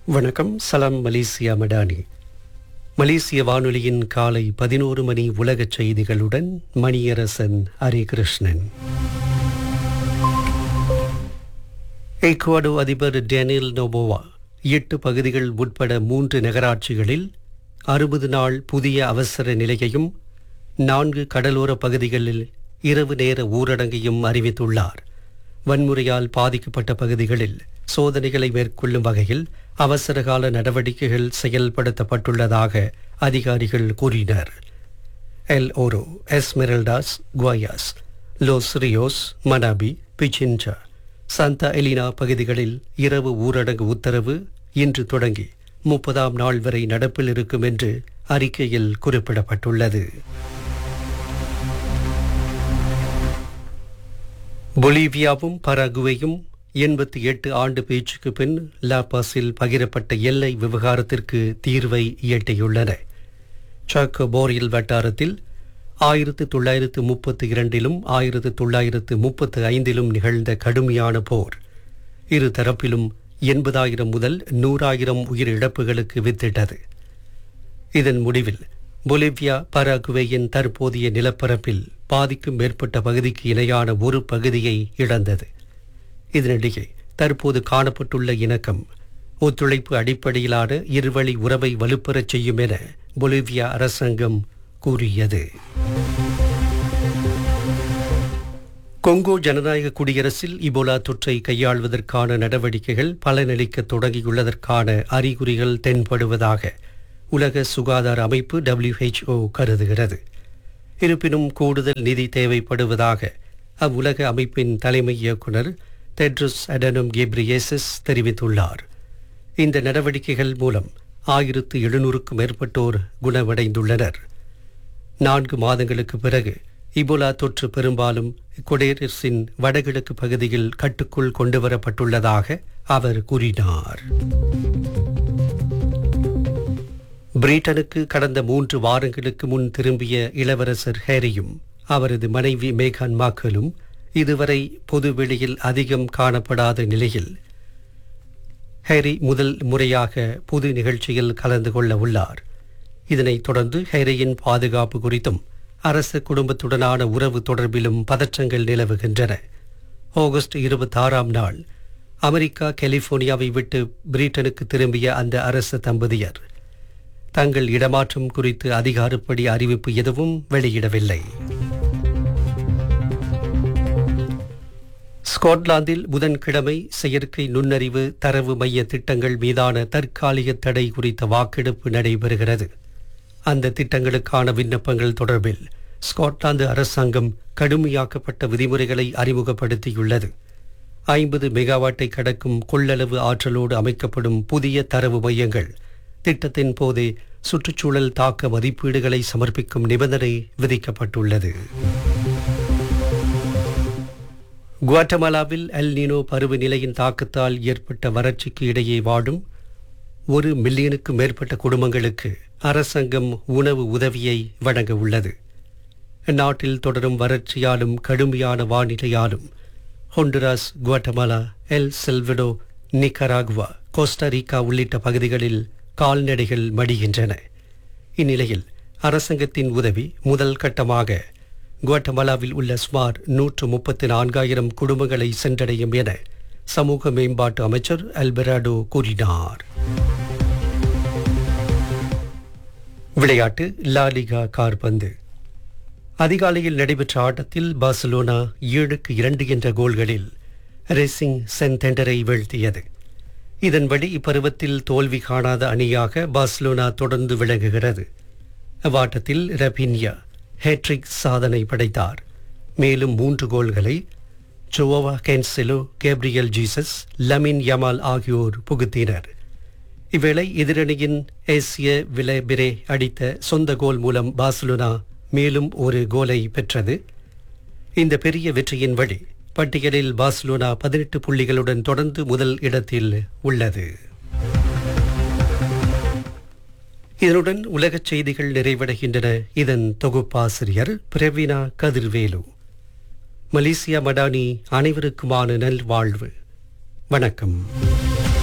வணக்கம் சலாம் மலேசியா மடானி மலேசிய வானொலியின் காலை பதினோரு மணி உலகச் செய்திகளுடன் மணியரசன் ஹரிகிருஷ்ணன் ஈக்குவடோ அதிபர் டேனியல் நோபோவா எட்டு பகுதிகள் உட்பட மூன்று நகராட்சிகளில் அறுபது நாள் புதிய அவசர நிலையையும் நான்கு கடலோர பகுதிகளில் இரவு நேர ஊரடங்கையும் அறிவித்துள்ளார் வன்முறையால் பாதிக்கப்பட்ட பகுதிகளில் சோதனைகளை மேற்கொள்ளும் வகையில் அவசரகால நடவடிக்கைகள் செயல்படுத்தப்பட்டுள்ளதாக அதிகாரிகள் கூறினர் El Oro Esmeraldas Guayas Los Rios Manabi Pichincha Santa Elena பகுதிகளில் இரவு ஊரடங்கு உத்தரவு இன்று தொடங்கி முப்பதாம் நாள் வரை நடப்பில் இருக்கும் என்று அறிக்கையில் குறிப்பிடப்பட்டுள்ளது பொலிவியாவும் பராகுவேயும் எண்பத்தி எட்டு ஆண்டு பேச்சுக்கு பின் லாபாஸில் பகிரப்பட்ட எல்லை விவகாரத்திற்கு தீர்வை எட்டியுள்ளன சாக்கோ போரியல் வட்டாரத்தில் ஆயிரத்து தொள்ளாயிரத்து முப்பத்தி இரண்டிலும் ஆயிரத்து தொள்ளாயிரத்து முப்பத்து ஐந்திலும் நிகழ்ந்த கடுமையான போர் இரு தரப்பிலும் எண்பதாயிரம் முதல் நூறாயிரம் உயிரிழப்புகளுக்கு வித்திட்டது இதன் முடிவில் பொலிவியா பராகுவேயின் தற்போதைய நிலப்பரப்பில் பாதிக்கும் மேற்பட்ட பகுதிக்கு இணையான ஒரு பகுதியை இழந்தது இதனிடையே தற்போது காணப்பட்டுள்ள இணக்கம் ஒத்துழைப்பு அடிப்படையிலான இருவழி உறவை வலுப்பெறச் செய்யும் என பொலிவியா அரசாங்கம் கூறியது கொங்கோ ஜனநாயக குடியரசில் இபோலா தொற்றை கையாள்வதற்கான நடவடிக்கைகள் பலனளிக்க தொடங்கியுள்ளதற்கான அறிகுறிகள் தென்படுவதாக உலக சுகாதார அமைப்பு WHO கருதுகிறது இருப்பினும் கூடுதல் நிதி தேவைப்படுவதாக அவ்வுலக அமைப்பின் தலைமை இயக்குனர் டெட்ரஸ் அடனம் கெப்ரியேசஸ் தெரிவித்துள்ளார் இந்த நடவடிக்கைகள் மூலம் ஆயிரத்து எழுநூறுக்கும் மேற்பட்டோர் குணமடைந்துள்ளனர் நான்கு மாதங்களுக்கு பிறகு இபோலா தொற்று பெரும்பாலும் கொடேரஸின் வடகிழக்கு பகுதியில் கட்டுக்குள் கொண்டுவரப்பட்டுள்ளதாக அவர் கூறினார் பிரிட்டனுக்கு கடந்த மூன்று வாரங்களுக்கு முன் திரும்பிய இளவரசர் ஹேரியும் அவரது மனைவி மேகான் மாக்கலும் இதுவரை பொதுவெளியில் அதிகம் காணப்படாத நிலையில் ஹேரி முதல் முறையாக பொது நிகழ்ச்சியில் கலந்து கொள்ள உள்ளார் இதனைத் தொடர்ந்து ஹேரியின் பாதுகாப்பு குறித்தும் அரச குடும்பத்துடனான உறவு தொடர்பிலும் பதற்றங்கள் நிலவுகின்றன ஆகஸ்ட் இருபத்தாறாம் நாள் அமெரிக்கா கலிபோர்னியாவை விட்டு பிரிட்டனுக்கு திரும்பிய அந்த அரச தம்பதியர் தங்கள் இடமாற்றம் குறித்து அதிகாரப்படி அறிவிப்பு எதுவும் வெளியிடவில்லை ஸ்காட்லாந்தில் புதன்கிழமை செயற்கை நுண்ணறிவு தரவு மைய திட்டங்கள் மீதான தற்காலிக தடை குறித்த வாக்கெடுப்பு நடைபெறுகிறது அந்த திட்டங்களுக்கான விண்ணப்பங்கள் தொடர்பில் ஸ்காட்லாந்து அரசாங்கம் கடுமையாக்கப்பட்ட விதிமுறைகளை அறிமுகப்படுத்தியுள்ளது ஐம்பது மெகாவாட்டை கடக்கும் கொள்ளளவு ஆற்றலோடு அமைக்கப்படும் புதிய தரவு மையங்கள் திட்டத்தின் போதே சுற்றுச்சூழல் தாக்க மதிப்பீடுகளை சமர்ப்பிக்கும் நிபந்தனை விதிக்கப்பட்டுள்ளது குவாட்டமாலாவில் எல் நீனோ பருவநிலையின் தாக்கத்தால் ஏற்பட்ட வறட்சிக்கு இடையே வாடும் ஒரு மில்லியனுக்கு மேற்பட்ட குடும்பங்களுக்கு அரசாங்கம் உணவு உதவியை வழங்க உள்ளது நாட்டில் தொடரும் வறட்சியாலும் கடுமையான வானிலையாலும் Honduras Guatemala El Salvador Nicaragua Costa Rica உள்ளிட்ட பகுதிகளில் கால்நடைகள் மடிகின்றன இந்நிலையில் அரசாங்கத்தின் உதவி முதல் கட்டமாக குவாட்டமாலாவில் உள்ள சுமார் நூற்று முப்பத்தி நான்காயிரம் குடும்பங்களை சென்றடையும் என சமூக மேம்பாட்டு அமைச்சர் அல்பெராடோ கூறினார் விளையாட்டு லாலிகா கார்பந்து அதிகாலையில் நடைபெற்ற ஆட்டத்தில் பார்சலோனா ஏழுக்கு இரண்டு என்ற கோல்களில் ரேசிங் சென்டெண்டரை வீழ்த்தியது இதன்படி இப்பருவத்தில் தோல்வி காணாத அணியாக பார்சலோனா தொடர்ந்து விளங்குகிறது அவ்வாட்டத்தில் ரபின்யா ஹேட்ரிக் சாதனை படைத்தார் மேலும் மூன்று கோல்களை Joao Cancelo Gabriel Jesus Lamine Yamal ஆகியோர் புகுத்தினர் இவ்வேளை எதிரணியின் ஏசிய விலைபிரே அடித்த சொந்த கோல் மூலம் பார்சலோனா மேலும் ஒரு கோலை பெற்றது இந்த பெரிய வெற்றியின் வழி பட்டியலில் பார்சலோனா பதினெட்டு புள்ளிகளுடன் தொடர்ந்து முதல் இடத்தில் உள்ளது இதனுடன் உலகச் செய்திகள் நிறைவடைகின்றன இதன் தொகுப்பாசிரியர் பிரவீனா கதிர்வேலு மலேசியா மடானி அனைவருக்குமான நல்வாழ்வு வணக்கம்